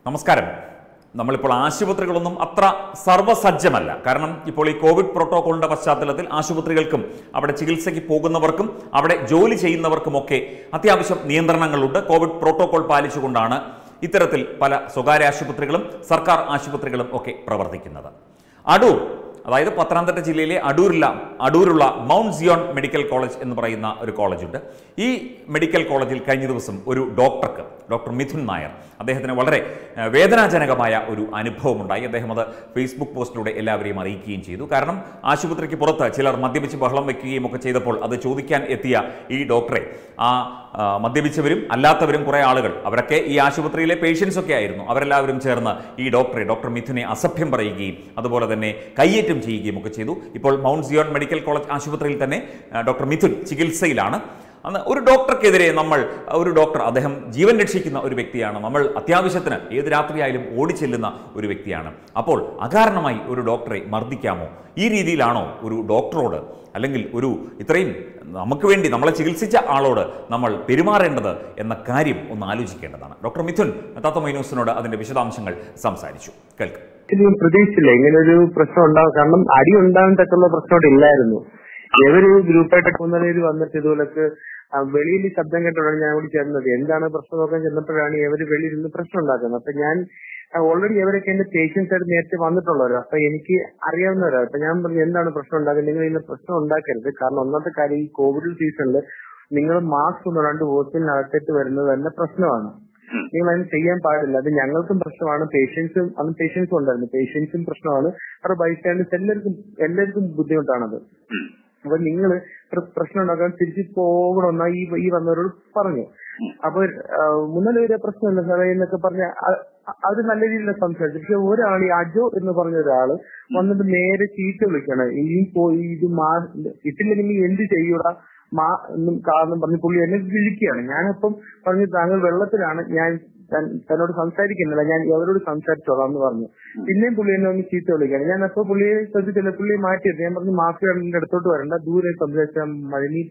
നമസ്കാരം നമ്മളിപ്പോൾ ആശുപത്രികളൊന്നും അത്ര സർവ്വസജ്ജമല്ല കാരണം ഇപ്പോൾ ഈ കോവിഡ് പ്രോട്ടോകോളിന്റെ പശ്ചാത്തലത്തിൽ ആശുപത്രികൾക്കും അവിടെ ചികിത്സയ്ക്ക് പോകുന്നവർക്കും അവിടെ ജോലി ചെയ്യുന്നവർക്കുമൊക്കെ അത്യാവശ്യം നിയന്ത്രണങ്ങളുണ്ട് കോവിഡ് പ്രോട്ടോകോൾ പാലിച്ചുകൊണ്ടാണ് ഇത്തരത്തിൽ പല സ്വകാര്യ ആശുപത്രികളും സർക്കാർ ആശുപത്രികളും ഒക്കെ പ്രവർത്തിക്കുന്നത് അടൂർ അതായത് പത്തനംതിട്ട ജില്ലയിലെ അടൂരില അടൂരുള്ള മൗണ്ട് സിയോൺ മെഡിക്കൽ കോളേജ് എന്ന് പറയുന്ന ഒരു കോളേജുണ്ട് ഈ മെഡിക്കൽ കോളേജിൽ കഴിഞ്ഞ ദിവസം ഒരു ഡോക്ടർക്ക് ഡോക്ടർ മിഥുൻ നായർ അദ്ദേഹത്തിന് വളരെ ഏഹ്, വേദനാജനകമായ ഒരു അനുഭവമുണ്ടായി അദ്ദേഹം അത് ഫേസ്ബുക്ക് പോസ്റ്റിലൂടെ എല്ലാവരെയും അറിയിക്കുകയും ചെയ്തു കാരണം ആശുപത്രിക്ക് പുറത്ത് ചിലർ മദ്യപിച്ച് ബഹളം വയ്ക്കുകയും ഒക്കെ ചെയ്തപ്പോൾ അത് ചോദിക്കാൻ എത്തിയ ഈ ഡോക്ടറെ ആ ആ, മദ്യപിച്ചവരും അല്ലാത്തവരും കുറേ ആളുകൾ അവരൊക്കെ ഈ ആശുപത്രിയിലെ പേഷ്യൻസ് ഒക്കെ ആയിരുന്നു അവരെല്ലാവരും ചേർന്ന് ഈ ഡോക്ടറെ ഡോക്ടർ മിഥുനെ അസഭ്യം പറയുകയും അതുപോലെ തന്നെ കയ്യേറ്റം ചെയ്യുകയും ഒക്കെ ചെയ്തു ഇപ്പോൾ മൗണ്ട് സിയോൺ മെഡിക്കൽ കോളേജ് ആശുപത്രിയിൽ തന്നെ ആ, ഡോക്ടർ മിഥുൻ ചികിത്സയിലാണ് അന്ന് ഒരു ഡോക്ടർക്കെതിരെ നമ്മൾ ഒരു ഡോക്ടർ അദ്ദേഹം ജീവൻ രക്ഷിക്കുന്ന ഒരു വ്യക്തിയാണ് നമ്മൾ അത്യാവശ്യത്തിന് ഏത് രാത്രിയായാലും ഓടിച്ചെല്ലുന്ന ഒരു വ്യക്തിയാണ് അപ്പോൾ അകാരണമായി ഒരു ഡോക്ടറെ മർദ്ദിക്കാമോ ഈ രീതിയിലാണോ ഒരു ഡോക്ടറോട് അല്ലെങ്കിൽ ഒരു ഇത്രയും നമുക്ക് വേണ്ടി നമ്മളെ ചികിത്സിച്ച ആളോട് നമ്മൾ പെരുമാറേണ്ടത് എന്ന കാര്യം ഒന്ന് ആലോചിക്കേണ്ടതാണ് ഡോക്ടർ മിഥുൻ തത്ത മൈനൂസിനോട് അതിന്റെ വിശദാംശങ്ങൾ സംസാരിച്ചു കേൾക്കാം ഒരിക്കലും പ്രതീക്ഷിച്ചില്ല ഇങ്ങനെ ഒരു പ്രശ്നം ഉണ്ടാവും കാരണം അടി ഉണ്ടാകാൻ തക്കുള്ള പ്രശ്നം അവിടെ ഇല്ലായിരുന്നു ഇവര് ഗ്രൂപ്പായിട്ട് കുന്നലയിൽ വന്നിട്ട് ഇതുപോലൊക്കെ ആ, വെളിയിൽ ശബ്ദം കേട്ടോടാണ് ഞാൻ കൂടി ചേർന്നത് എന്താണ് പ്രശ്നം നോക്കാൻ ചെന്നപ്പോഴാണ് ഇവര് വെളിയിൽ നിന്ന് പ്രശ്നം ഉണ്ടാക്കുന്നത് അപ്പൊ ഞാൻ ഓൾറെഡി ഇവരൊക്കെ എന്റെ പേഷ്യൻസ് ആയിട്ട് നേരത്തെ വന്നിട്ടുള്ളവരോ അപ്പൊ എനിക്ക് അറിയാവുന്നവരോ അപ്പൊ ഞാൻ പറഞ്ഞു എന്താണ് പ്രശ്നം ഉണ്ടാക്കുന്നത് നിങ്ങൾ ഇന്ന് പ്രശ്നം ഉണ്ടാക്കരുത് കാരണം ഒന്നാമത്തെ കാര്യം ഈ കോവിഡ് സീസണിൽ നിങ്ങൾ മാസ്ക് ഒന്നും ഇടാണ്ട് ഹോസ്പിറ്റലിനകത്തേക്ക് വരുന്നത് തന്നെ പ്രശ്നമാണ് നിങ്ങൾ അതിന് ചെയ്യാൻ പാടില്ല അത് ഞങ്ങൾക്കും പ്രശ്നമാണ് പേഷ്യൻസും അന്ന് പേഷ്യൻസും ഉണ്ടായിരുന്നു പേഷ്യൻസും പ്രശ്നമാണ് അവിടെ ബൈസ്റ്റാൻഡേഴ്സ് എല്ലാവർക്കും എല്ലാവർക്കും ബുദ്ധിമുട്ടാണത് അപ്പൊ നിങ്ങൾ പ്രശ്നം ഉണ്ടാക്കാൻ തിരിച്ചു പോകണമെന്ന ഈ ഈ വന്നവരോട് പറഞ്ഞു അപ്പൊ മുന്നേ ഒരു പ്രശ്നമില്ല സാറേ എന്നൊക്കെ പറഞ്ഞ അത് നല്ല രീതിയിൽ സംസാരിച്ചു പക്ഷെ ഒരാൾ ഈ അജോ എന്ന് പറഞ്ഞ ഒരാള് വന്നിട്ട് നേരെ ചീത്ത വിളിക്കണം ഇനിയും പോയി ഇത് മാ ഇട്ടില്ലെങ്കിൽ എന്ത് ചെയ്യൂടാ മാ എന്നും കാരണം പറഞ്ഞ് പുള്ളി എന്നെ വിളിക്കുകയാണ് ഞാനപ്പം പറഞ്ഞു താങ്കൾ വെള്ളത്തിലാണ് ഞാൻ തൻ- തന്നോട് സംസാരിക്കുന്നില്ല ഞാൻ അവരോട് സംസാരിച്ചോളാം എന്ന് പറഞ്ഞു പിന്നെയും പുള്ളി എന്നെ ഒന്ന് ചീത്ത വിളിക്കുകയാണ് ഞാൻ അപ്പൊ പുള്ളിയെ ശ്രദ്ധിച്ചില്ല പുള്ളിയെ മാറ്റിയത് ഞാൻ പറഞ്ഞു മാഫിയ എന്റെ അടുത്തോട്ട് വരണ്ട ദൂരെ സംസാരിച്ച മഴനി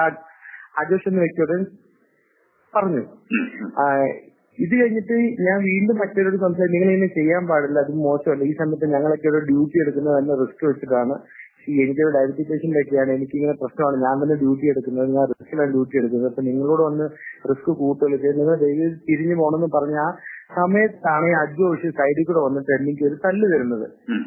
അജോഷ് എന്ന വ്യക്തിയോട് പറഞ്ഞു ആ, ഇത് കഴിഞ്ഞിട്ട് ഞാൻ വീണ്ടും മറ്റൊരോട് സംസാരിച്ചു നിങ്ങൾ ഇങ്ങനെ ചെയ്യാൻ പാടില്ല അത് മോശമല്ല ഈ സമയത്ത് ഞങ്ങളൊക്കെ ഒരു ഡ്യൂട്ടി എടുക്കുന്നത് തന്നെ റിസ്ക് വെച്ചിട്ടാണ് ഈ എനിക്കൊരു ഡയബറ്റിക് പേഷ്യന്റ് ഒക്കെയാണ് എനിക്ക് ഇങ്ങനെ പ്രശ്നമാണ് ഞാൻ തന്നെ ഡ്യൂട്ടി എടുക്കുന്നത് ഞാൻ റിസ്ക്കിലാണ് ഡ്യൂട്ടി എടുക്കുന്നത് അപ്പൊ നിങ്ങളോട് വന്ന് റിസ്ക് കൂട്ടുകയില്ല നിങ്ങൾ ദൈവം തിരിഞ്ഞു പോകണമെന്ന് പറഞ്ഞ ആ സമയത്താണ് ഈ അജോഷ് സൈഡിൽ കൂടെ വന്നിട്ട് എനിക്ക് ഒരു തല്ല് തരുന്നത്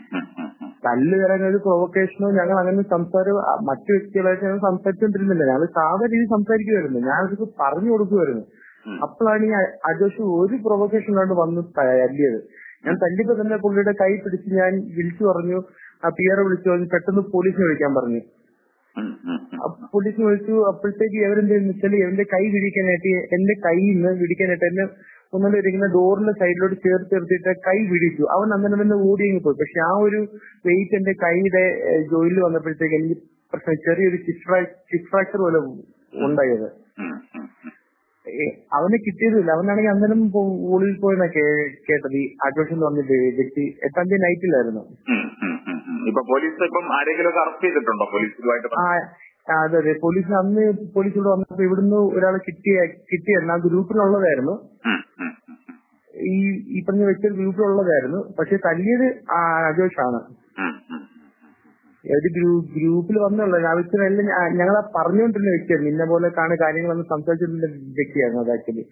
തല്ല് തരാൻ ഒരു പ്രൊവക്കേഷനോ ഞങ്ങൾ അങ്ങനെ സംസാരം ആ, മറ്റു വ്യക്തികളായിട്ട് ഞങ്ങൾ സംസാരിച്ചുകൊണ്ടിരുന്നില്ല ഞങ്ങൾ സാധാരണ രീതി സംസാരിക്കുമായിരുന്നു ഞാൻ അവർക്ക് പറഞ്ഞു കൊടുക്കുമായിരുന്നു അപ്പോഴാണ് ഈ അ- അജോഷ് ഒരു പ്രൊവക്കേഷൻ കൊണ്ട് വന്ന് തല്ലിയത് ഞാൻ തല്ലിയപ്പോ തന്നെ പുള്ളിയുടെ കൈ പിടിച്ച് ഞാൻ വിളിച്ചു പറഞ്ഞു ആ പിയറെ വിളിച്ചു പറഞ്ഞു പെട്ടെന്ന് പോലീസിനെ വിളിക്കാൻ പറഞ്ഞു അപ്പൊ പോലീസിനെ വിളിച്ചു അപ്പോഴത്തേക്ക് എവരെന്തെന്ന് വെച്ചാൽ എന്റെ കൈ പിടിക്കാനായിട്ട് എന്റെ കൈയിൽ നിന്ന് പിടിക്കാനായിട്ട് എന്നെ ഒന്നുമില്ല ഇരിക്കുന്ന ഡോറിന്റെ സൈഡിലോട്ട് ചേർത്ത് നിർത്തിയിട്ട് കൈ പിടിച്ചു അവൻ അന്നേരം തന്നെ ഓടി അങ്ങ് പോയി പക്ഷെ ആ ഒരു വെയിറ്റ് എന്റെ കൈയുടെ ജോയിലിൽ വന്നപ്പോഴത്തേക്ക് എനിക്ക് പ്രശ്നം ചെറിയൊരു ചിപ്പ് ഫ്രാക്ചർ പോലെ ഉണ്ടായത് ഏ, അവനെ കിട്ടിയതില്ല അവനാണെങ്കിൽ അന്നേരം പോ- ഉള്ളിൽ പോയെന്നാ കേ- കേട്ടത് ഈ ആഘോഷം എന്ന് പറഞ്ഞ വ്യ- വ്യക്തി എട്ടാം തീയതി നൈറ്റിലായിരുന്നു ഇപ്പൊ പോലീസ് ഇപ്പം ആരെങ്കിലും ഒക്കെ അറസ്റ്റ് ചെയ്തിട്ടുണ്ടോ പോലീസുമായിട്ട് ആ ആ, അതെ അതെ പോലീസ് അന്ന് പോലീസ് ഇവിടെ വന്നപ്പോ ഇവിടുന്ന് ഒരാളെ കിട്ടിയ കിട്ടിയായിരുന്നു ആ ഗ്രൂപ്പിലുള്ളതായിരുന്നു ഈ ഈ പറഞ്ഞ വ്യക്തി ഗ്രൂപ്പിലുള്ളതായിരുന്നു പക്ഷെ തല്ലിയത് ആ അജോഷാണ് ഏത് ഗ്രൂ- ഗ്രൂപ്പിൽ വന്നുള്ള ആ വ്യക്തിനെല്ലാം ഞാ- ഞങ്ങളെ പറഞ്ഞുകൊണ്ടിരുന്ന വ്യക്തിയായിരുന്നു ഇന്ന പോലെ കാണുന്ന കാര്യങ്ങളൊന്നും സംസാരിച്ചിരുന്ന വ്യക്തിയായിരുന്നു അത് ആക്ച്വലി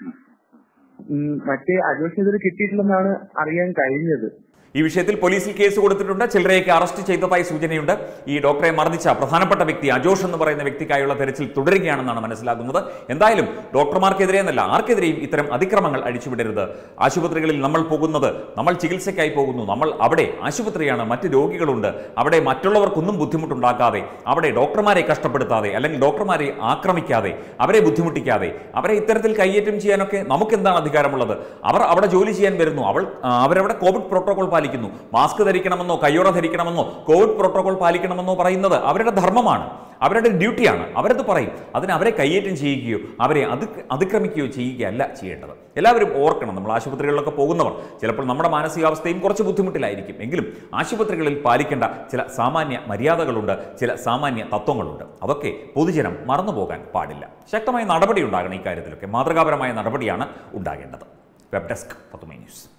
മറ്റേ അജോഷ് ഇതുവരെ കിട്ടിയിട്ടില്ലെന്നാണ് അറിയാൻ കഴിഞ്ഞത് ഈ വിഷയത്തിൽ പോലീസിൽ കേസ് കൊടുത്തിട്ടുണ്ട് ചിലരെയൊക്കെ അറസ്റ്റ് ചെയ്തതായി സൂചനയുണ്ട് ഈ ഡോക്ടറെ മർദ്ദിച്ച പ്രധാനപ്പെട്ട വ്യക്തി അജോഷ് എന്ന് പറയുന്ന വ്യക്തിക്കായുള്ള തെരച്ചിൽ തുടരുകയാണെന്നാണ് മനസ്സിലാകുന്നത് എന്തായാലും ഡോക്ടർമാർക്കെതിരെ എന്നല്ല ആർക്കെതിരെയും ഇത്തരം അതിക്രമങ്ങൾ അഴിച്ചുവിടരുത് ആശുപത്രികളിൽ നമ്മൾ പോകുന്നത് നമ്മൾ ചികിത്സയ്ക്കായി പോകുന്നു നമ്മൾ അവിടെ ആശുപത്രിയാണ് മറ്റ് രോഗികളുണ്ട് അവിടെ മറ്റുള്ളവർക്കൊന്നും ബുദ്ധിമുട്ടുണ്ടാക്കാതെ അവിടെ ഡോക്ടർമാരെ കഷ്ടപ്പെടുത്താതെ അല്ലെങ്കിൽ ഡോക്ടർമാരെ ആക്രമിക്കാതെ അവരെ ബുദ്ധിമുട്ടിക്കാതെ അവരെ ഇത്തരത്തിൽ കയ്യേറ്റം ചെയ്യാനൊക്കെ നമുക്ക് എന്താണ് അധികാരമുള്ളത് അവർ അവിടെ ജോലി ചെയ്യാൻ വരുന്നു അവൾ ആ, അവരവിടെ കോവിഡ് പ്രോട്ടോകോൾ പാലിക്കുന്നു മാസ്ക് ധരിക്കണമെന്നോ കയ്യോറ ധരിക്കണമെന്നോ കോവിഡ് പ്രോട്ടോകോൾ പാലിക്കണമെന്നോ പറയുന്നത് അവരുടെ ധർമ്മമാണ് അവരുടെ ഡ്യൂട്ടിയാണ് അവരത് പറയും അതിന് അവരെ കയ്യേറ്റം ചെയ്യുകയോ അവരെ അത് അതിക്രമിക്കുകയോ ചെയ്യുകയല്ല ചെയ്യേണ്ടത് എല്ലാവരും ഓർക്കണം നമ്മൾ ആശുപത്രികളിലൊക്കെ പോകുന്നവർ ചിലപ്പോൾ നമ്മുടെ മാനസികാവസ്ഥയും കുറച്ച് ബുദ്ധിമുട്ടിലായിരിക്കും എങ്കിലും ആശുപത്രികളിൽ പാലിക്കേണ്ട ചില സാമാന്യ മര്യാദകളുണ്ട് ചില സാമാന്യ തത്വങ്ങളുണ്ട് അതൊക്കെ പൊതുജനം മറന്നുപോകാൻ പാടില്ല ശക്തമായ നടപടി ഉണ്ടാകണം ഇക്കാര്യത്തിലൊക്കെ മാതൃകാപരമായ നടപടിയാണ് ഉണ്ടാകേണ്ടത് വെബ് ഡെസ്ക് പത്തുമൈ ന്യൂസ്